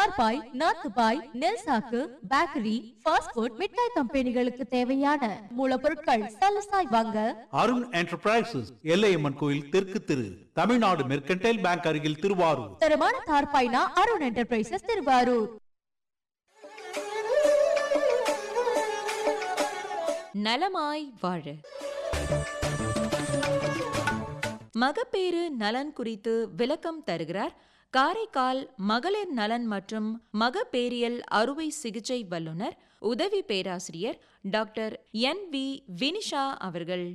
தார்பாய் நாத்துபாய் நெல் சாக்கு bakery fast food மிட்டாய் கம்பெனிகளுக்கு தேவையான மூலப்பொருட்கள் சலசாய் வாங்க அருண் என்டர்பிரைசஸ் எல்லையம்மன் கோயில் தெற்கு திரு தமிழ்நாடு மெர்கன்டைல் பேங்க் அருகில் திருவாரூர் தரமான தார்பாய்னா அருண் என்டர்பிரைசஸ் திருவாரூர் நலமாய் வாழ மகப்பேறு நலன் குறித்து விளக்கம் தருகிறார் காரைக்கால் மகளிர் நலன் மற்றும் மகப்பேரியல் அறுவை சிகிச்சை வல்லுனர் உதவி பேராசிரியர் டாக்டர் என் வி வினிஷா அவர்கள்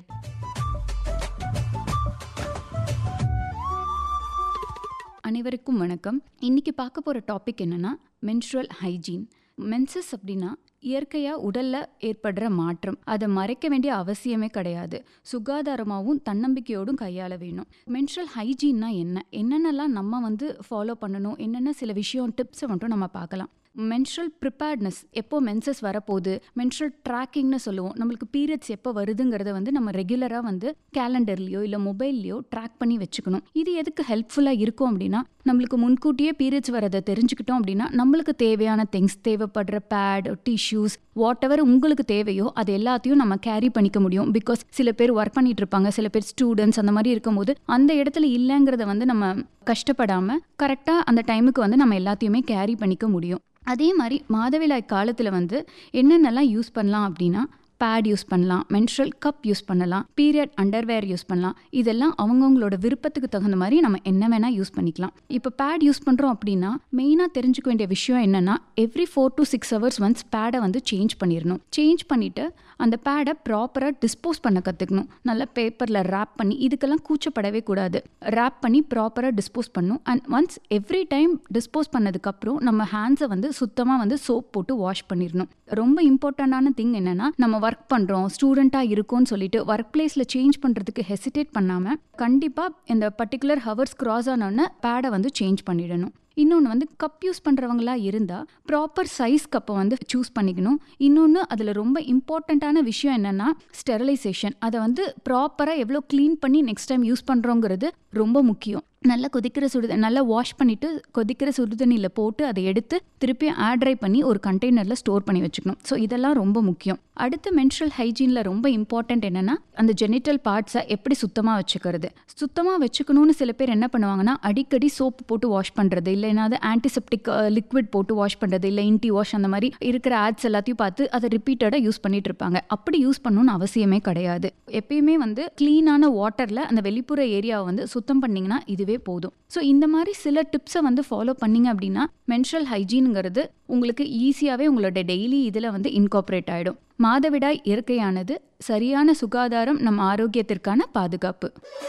அனைவருக்கும் வணக்கம் இன்னைக்கு பார்க்க போகிற டாபிக் என்னன்னா மென்ஸ்ட்ரல் ஹைஜீன் மென்சஸ் அப்படின்னா இயற்கையாக உடலில் ஏற்படுற மாற்றம் அதை மறைக்க வேண்டிய அவசியமே கிடையாது சுகாதாரமாகவும் தன்னம்பிக்கையோடும் கையாள வேணும் மென்ஸ்ட்ரல் ஹைஜீன்னா என்ன என்னென்னலாம் நம்ம வந்து ஃபாலோ பண்ணணும் என்னென்ன சில விஷயம் டிப்ஸை மட்டும் நம்ம பார்க்கலாம் மென்ஸ்ட்ரல் ப்ரிப்பேர்ட்னஸ் எப்போ மென்சஸ் வரப்போகுது மென்ஸ்ட்ரல் ட்ராக்கிங்னு சொல்லுவோம் நம்மளுக்கு பீரியட்ஸ் எப்போ வருதுங்கிறத வந்து நம்ம ரெகுலராக வந்து கேலண்டர்லேயோ இல்லை மொபைல்லையோ ட்ராக் பண்ணி வச்சுக்கணும் இது எதுக்கு ஹெல்ப்ஃபுல்லாக இருக்கும் அப்படின்னா நம்மளுக்கு முன்கூட்டியே பீரியட்ஸ் வரதை தெரிஞ்சுக்கிட்டோம் அப்படின்னா நம்மளுக்கு தேவையான திங்ஸ் தேவைப்படுற பேட் டிஷ்யூஸ் வாட் எவர் உங்களுக்கு தேவையோ அது எல்லாத்தையும் நம்ம கேரி பண்ணிக்க முடியும் பிகாஸ் சில பேர் ஒர்க் பண்ணிட்டு இருப்பாங்க சில பேர் ஸ்டூடெண்ட்ஸ் அந்த மாதிரி இருக்கும்போது அந்த இடத்துல இல்லைங்கிறத வந்து நம்ம கஷ்டப்படாமல் கரெக்டாக அந்த டைமுக்கு வந்து நம்ம எல்லாத்தையுமே கேரி பண்ணிக்க முடியும் அதே மாதிரி மாதவிடாய் காலத்தில் வந்து என்னென்னலாம் யூஸ் பண்ணலாம் அப்படின்னா பேட் யூஸ் பண்ணலாம் மென்ஸ்ட்ரல் கப் யூஸ் பண்ணலாம் பீரியட் அண்டர்வேர் யூஸ் பண்ணலாம் இதெல்லாம் அவங்கவுங்களோட விருப்பத்துக்கு தகுந்த மாதிரி நம்ம என்ன வேணால் யூஸ் பண்ணிக்கலாம் இப்போ பேட் யூஸ் பண்ணுறோம் அப்படின்னா மெயினாக தெரிஞ்சுக்க வேண்டிய விஷயம் என்னென்னா every four to six hours once பேடை வந்து சேஞ்ச் பண்ணிடணும் சேஞ்ச் பண்ணிவிட்டு அந்த பேடை ப்ராப்பராக டிஸ்போஸ் பண்ண கற்றுக்கணும் நல்லா பேப்பரில் ரேப் பண்ணி இதுக்கெல்லாம் கூச்சப்படவே கூடாது ரேப் பண்ணி ப்ராப்பராக டிஸ்போஸ் பண்ணணும் and once every time dispose பண்ணதுக்கப்புறம் நம்ம ஹேண்ட்ஸை வந்து சுத்தமாக வந்து சோப் போட்டு வாஷ் பண்ணிடணும் ரொம்ப இம்பார்ட்டண்ட்டான திங் என்னென்னா நம்ம ஒர்க் பண்ணுறோம் ஸ்டூடெண்ட்டாக இருக்கோம்னு சொல்லிட்டு ஒர்க் பிளேஸில் சேஞ்ச் பண்ணுறதுக்கு ஹெசிடேட் பண்ணாமல் கண்டிப்பாக இந்த பர்டிகுலர் ஹவர்ஸ் கிராஸ் ஆனோடனே பேடை வந்து சேஞ்ச் பண்ணிடணும் இன்னொன்று வந்து கப் யூஸ் பண்ணுறவங்களா இருந்தால் ப்ராப்பர் சைஸ் கப்பை வந்து சூஸ் பண்ணிக்கணும் இன்னொன்று அதில் ரொம்ப இம்பார்ட்டண்ட்டான விஷயம் என்னென்னா ஸ்டெரிலைசேஷன் அதை வந்து ப்ராப்பராக எவ்வளோ க்ளீன் பண்ணி நெக்ஸ்ட் டைம் யூஸ் பண்ணுறோங்கிறது ரொம்ப முக்கியம் நல்லா கொதிக்கிற சுடு நல்லா வாஷ் பண்ணிவிட்டு கொதிக்கிற சுடு தண்ணியில் போட்டு அதை எடுத்து திருப்பி ஆட்ரை பண்ணி ஒரு கண்டெய்னரில் ஸ்டோர் பண்ணி வச்சுக்கணும் ஸோ இதெல்லாம் ரொம்ப முக்கியம் அடுத்து மென்ஸ்ட்ரல் ஹைஜீனில் ரொம்ப இம்பார்ட்டண்ட் என்னென்னா அந்த ஜெனிட்டல் பார்ட்ஸை எப்படி சுத்தமாக வச்சுக்கிறது சுத்தமாக வச்சுக்கணும்னு சில பேர் என்ன பண்ணுவாங்கன்னா அடிக்கடி சோப்பு போட்டு வாஷ் பண்ணுறது இல்லைன்னா அது ஆன்டிசெப்டிக் லிக்விட் போட்டு வாஷ் பண்ணுறது இல்லை இன்டி வாஷ் அந்த மாதிரி இருக்கிற ஆட்ஸ் எல்லாத்தையும் பார்த்து அதை ரிப்பீட்டடாக யூஸ் பண்ணிட்டு இருப்பாங்க அப்படி யூஸ் பண்ணணும்னு அவசியமே கிடையாது எப்பயுமே வந்து க்ளீனான வாட்டரில் அந்த வெளிப்புற ஏரியாவை வந்து சுத்தம் பண்ணிங்கன்னா இதுவே போதும் ஸோ இந்த மாதிரி சில டிப்ஸை வந்து ஃபாலோ பண்ணீங்க அப்படின்னா மென்ஸ்ட்ரல் ஹைஜீனுங்கிறது உங்களுக்கு ஈஸியாகவே உங்களோட டெய்லி இதில் வந்து இன்கார்பரேட் ஆகிடும் மாதவிடாய் இயற்கையானது சரியான சுகாதாரம் நம் ஆரோக்கியத்திற்கான பாதுகாப்பு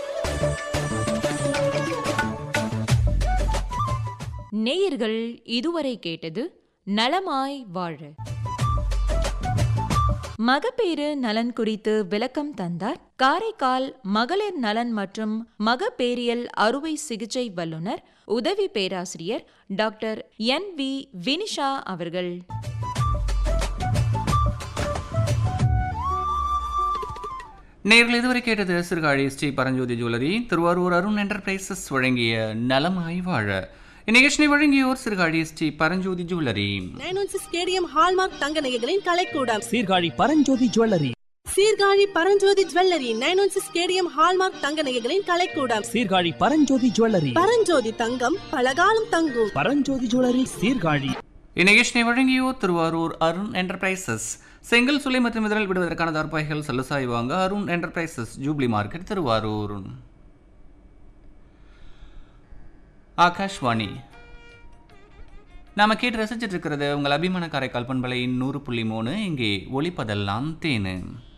நேயர்கள் இதுவரை கேட்டது நலமாய் வாழ மகப்பேறு நலன் குறித்து விளக்கம் தந்தார் காரைக்கால் மகளிர் நலன் மற்றும் மகப்பேரியல் அறுவை சிகிச்சை வல்லுனர் உதவி பேராசிரியர் டாக்டர் என் வி வினிஷா அவர்கள் நேர்கள் இதுவரை கேட்டது சிறுகாழி ஸ்ரீ பரஞ்சோதி ஜுவல்லரி திருவாரூர் அருண் என்டர்பிரைசஸ் வழங்கிய நலமாய் வாழ இந்நிகழ்ச்சியை வழங்கியோர் Sirkazhi Sri Paranjothi jewellery nine one six KDM hallmark தங்க நகைகளின் கலைக்கூடம் Sirkazhi Paranjothi jewellery Sirkazhi Paranjothi jewellery nine one six KDM hallmark தங்க நகைகளின் கலைக்கூடம் சீர்காழி பரஞ்சோதி ஜுவல்லரி பரஞ்சோதி தங்கம் பலகாலம் தங்கும் பரஞ்சோதி ஜுவல்லரி சீர்காழி இந்நிகழ்ச்சியை வழங்கியோர் திருவாரூர் அருண் என்டர்பிரைசஸ் செங்கல் சுலை மற்றும் இதழ் விடுவதற்கான தார்பாய்கள் சல்லுசாய் வாங்க Arun enterprises jubilee market Thiruvarur Akashvani நாம கேட்டு ரசிச்சிட்டு இருக்கிறது உங்கள் அபிமான காரைக்கால் பண்பலை நூறு புள்ளி மூணு இங்கே ஒளிப்பதெல்லாம் தேனு